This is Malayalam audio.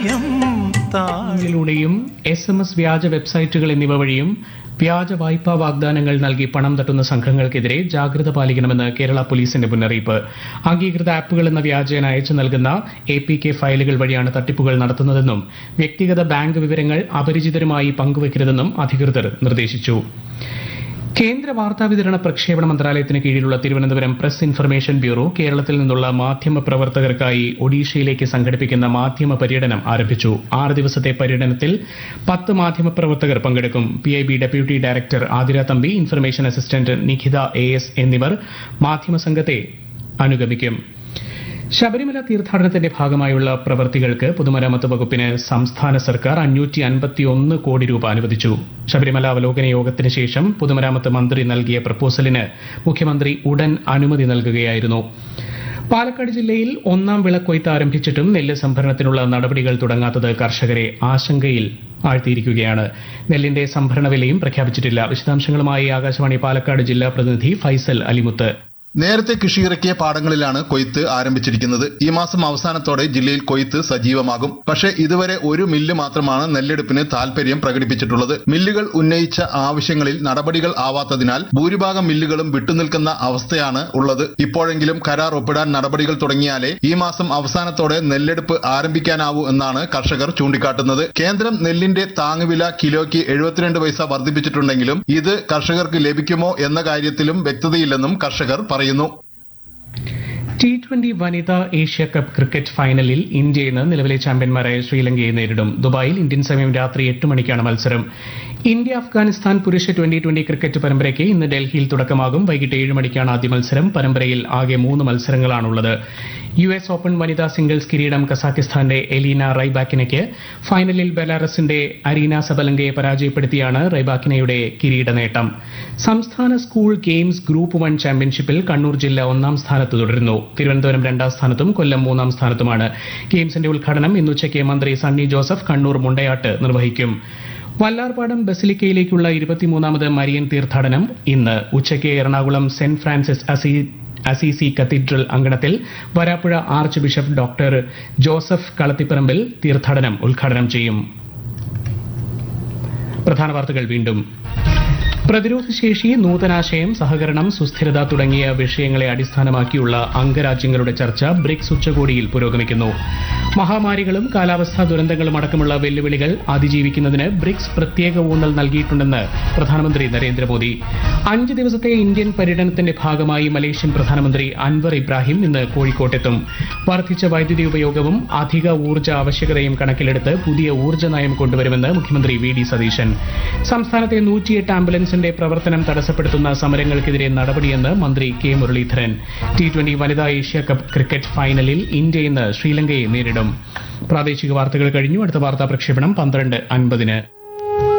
ിലൂടെയും എസ് എം എസ് വ്യാജ വെബ്സൈറ്റുകൾ എന്നിവ വഴിയും വ്യാജ വായ്പാ വാഗ്ദാനങ്ങൾ നൽകി പണം തട്ടുന്ന സംഘങ്ങൾക്കെതിരെ ജാഗ്രത പാലിക്കണമെന്ന് കേരള പോലീസിന്റെ മുന്നറിയിപ്പ് അംഗീകൃത ആപ്പുകൾ എന്ന വ്യാജേന അയച്ചു നൽകുന്ന എ പി കെ ഫയലുകൾ വഴിയാണ് തട്ടിപ്പുകൾ നടത്തുന്നതെന്നും വ്യക്തിഗത ബാങ്ക് വിവരങ്ങൾ അപരിചിതരുമായി പങ്കുവയ്ക്കരുതെന്നും അധികൃതർ നിർദ്ദേശിച്ചു കേന്ദ്ര വാർത്താവിതരണ പ്രക്ഷേപണ മന്ത്രാലയത്തിന് കീഴിലുള്ള തിരുവനന്തപുരം പ്രസ് ഇൻഫർമേഷൻ ബ്യൂറോ കേരളത്തിൽ നിന്നുള്ള മാധ്യമ പ്രവർത്തകർക്കായി ഒഡീഷയിലേക്ക് സംഘടിപ്പിക്കുന്ന മാധ്യമ പര്യടനം ആരംഭിച്ചു ആറ് ദിവസത്തെ പര്യടനത്തിൽ പത്ത് മാധ്യമ പ്രവർത്തകർ പങ്കെടുക്കും P I B deputy director Athira Thampi information assistant Nikhitha A S എന്നിവർ മാധ്യമ സംഘത്തെ അനുഗമിക്കും ശബരിമല തീർത്ഥാടനത്തിന്റെ ഭാഗമായുള്ള പ്രവൃത്തികൾക്ക് പൊതുമരാമത്ത് വകുപ്പിന് സംസ്ഥാന സർക്കാർ അഞ്ഞൂറ്റി അൻപത്തിയൊന്ന് കോടി രൂപ അനുവദിച്ചു ശബരിമല അവലോകന യോഗത്തിന് ശേഷം പൊതുമരാമത്ത് മന്ത്രി നൽകിയ പ്രപ്പോസലിന് മുഖ്യമന്ത്രി ഉടൻ അനുമതി നൽകുകയായിരുന്നു പാലക്കാട് ജില്ലയിൽ ഒന്നാം വിളക്കൊയ്ത്ത് ആരംഭിച്ചിട്ടും നെല്ല് സംഭരണത്തിനുള്ള നടപടികൾ തുടങ്ങാത്തത് കർഷകരെ ആശങ്കയിൽ ആഴ്ത്തിയിരിക്കുകയാണ് നെല്ലിന്റെ സംഭരണ വിലയും പ്രഖ്യാപിച്ചിട്ടില്ല വിശദാംശങ്ങളുമായി ആകാശവാണി പാലക്കാട് ജില്ലാ പ്രതിനിധി ഫൈസൽ അലിമുത്ത് നേരത്തെ കൃഷിയിറക്കിയ പാടങ്ങളിലാണ് കൊയ്ത്ത് ആരംഭിച്ചിരിക്കുന്നത് ഈ മാസം അവസാനത്തോടെ ജില്ലയിൽ കൊയ്ത്ത് സജീവമാകും പക്ഷേ ഇതുവരെ ഒരു മില്ല് മാത്രമാണ് നെല്ലെടുപ്പിന് താൽപര്യം പ്രകടിപ്പിച്ചിട്ടുള്ളത് മില്ലുകൾ ഉന്നയിച്ച ആവശ്യങ്ങളിൽ നടപടികൾ ആവാത്തതിനാൽ ഭൂരിഭാഗം മില്ലുകളും വിട്ടുനിൽക്കുന്ന അവസ്ഥയാണ് ഉള്ളത് ഇപ്പോഴെങ്കിലും കരാർ ഒപ്പിടാൻ നടപടികൾ തുടങ്ങിയാലേ ഈ മാസം അവസാനത്തോടെ നെല്ലെടുപ്പ് ആരംഭിക്കാനാവൂ എന്നാണ് കർഷകർ ചൂണ്ടിക്കാട്ടുന്നത് കേന്ദ്രം നെല്ലിന്റെ താങ്ങുവില കിലോയ്ക്ക് എഴുപത്തിരണ്ട് പൈസ വർദ്ധിപ്പിച്ചിട്ടുണ്ടെങ്കിലും ഇത് കർഷകർക്ക് ലഭിക്കുമോ എന്ന കാര്യത്തിലും വ്യക്തതയില്ലെന്നും കർഷകർ പറയുന്നു ടി ട്വന്റി വനിതാ ഏഷ്യ കപ്പ് ക്രിക്കറ്റ് ഫൈനലിൽ ഇന്ത്യ ഇന്ന് നിലവിലെ ചാമ്പ്യന്മാരായ ശ്രീലങ്കയെ നേരിടും ദുബായിൽ ഇന്ത്യൻ സമയം രാത്രി എട്ട് മണിക്കാണ് മത്സരം ഇന്ത്യ അഫ്ഗാനിസ്ഥാൻ പുരുഷ ട്വന്റി ട്വന്റി ക്രിക്കറ്റ് പരമ്പരയ്ക്ക് ഇന്ന് ഡൽഹിയിൽ തുടക്കമാകും വൈകിട്ട് ഏഴ് മണിക്കാണ് ആദ്യ മത്സരം പരമ്പരയിൽ ആകെ മൂന്ന് മത്സരങ്ങളാണുള്ളത് യു എസ് ഓപ്പൺ വനിതാ സിംഗിൾസ് കിരീടം കസാഖിസ്ഥാന്റെ എലീന റൈബാക്കിനയ്ക്ക് ഫൈനലിൽ ബെലാറസിന്റെ അരീന സബലങ്കയെ പരാജയപ്പെടുത്തിയാണ് റൈബാക്കിനയുടെ കിരീട നേട്ടം സംസ്ഥാന സ്കൂൾ ഗെയിംസ് ഗ്രൂപ്പ് വൺ ചാമ്പ്യൻഷിപ്പിൽ കണ്ണൂർ ജില്ല ഒന്നാം സ്ഥാനത്ത് തുടരുന്നു തിരുവനന്തപുരം രണ്ടാം സ്ഥാനത്തും കൊല്ലം മൂന്നാം സ്ഥാനത്തുമാണ് ഗെയിംസിന്റെ ഉദ്ഘാടനം ഇന്ന് ഉച്ചയ്ക്ക് മന്ത്രി സണ്ണി ജോസഫ് കണ്ണൂർ മുണ്ടയാട്ട് നിർവഹിക്കും വല്ലാർപാടം ബസിലിക്കയിലേക്കുള്ള ഇരുപത്തിമൂന്നാമത് മരിയൻ തീർത്ഥാടനം ഇന്ന് ഉച്ചയ്ക്ക് എറണാകുളം സെന്റ് ഫ്രാൻസിസ് അസീ അസീസി കത്തീഡ്രൽ അങ്കണത്തിൽ Varapuzha archbishop doctor Joseph Kalathiparambil തീർത്ഥാടനം ഉദ്ഘാടനം ചെയ്യും പ്രധാന വാർത്തകൾ വീണ്ടും പ്രതിരോധശേഷി നൂതനാശയം സഹകരണം സുസ്ഥിരത തുടങ്ങിയ വിഷയങ്ങളെ അടിസ്ഥാനമാക്കിയുള്ള അംഗരാജ്യങ്ങളുടെ ചർച്ച ബ്രിക്സ് ഉച്ചകോടിയിൽ പുരോഗമിക്കുന്നു മഹാമാരികളും കാലാവസ്ഥാ ദുരന്തങ്ങളും അടക്കമുള്ള വെല്ലുവിളികൾ അതിജീവിക്കുന്നതിന് ബ്രിക്സ് പ്രത്യേക ഊന്നൽ നൽകിയിട്ടുണ്ടെന്ന് പ്രധാനമന്ത്രി നരേന്ദ്രമോദി അഞ്ച് ദിവസത്തെ ഇന്ത്യൻ പര്യടനത്തിന്റെ ഭാഗമായി മലേഷ്യൻ പ്രധാനമന്ത്രി അൻവർ ഇബ്രാഹിം ഇന്ന് കോഴിക്കോട്ടെത്തും വർദ്ധിച്ച വൈദ്യുതി ഉപയോഗവും അധിക ഊർജ്ജ ആവശ്യകതയും കണക്കിലെടുത്ത് പുതിയ ഊർജ്ജ നയം കൊണ്ടുവരുമെന്ന് മുഖ്യമന്ത്രി വി ഡി സതീശൻ സംസ്ഥാനത്തെ നൂറ്റിയെട്ട് ആംബുലൻസിന്റെ പ്രവർത്തനം തടസ്സപ്പെടുത്തുന്ന സമരങ്ങൾക്കെതിരെ നടപടിയെന്ന് മന്ത്രി കെ മുരളീധരൻ ടി ട്വന്റി വനിതാ ഏഷ്യ കപ്പ് ക്രിക്കറ്റ് ഫൈനലിൽ ഇന്ത്യ ഇന്ന് ശ്രീലങ്കയെ നേരിടും പ്രാദേശിക വാർത്തകൾ കഴിഞ്ഞു അടുത്ത വാർത്താ പ്രക്ഷേപണം പന്ത്രണ്ട് അൻപതിന്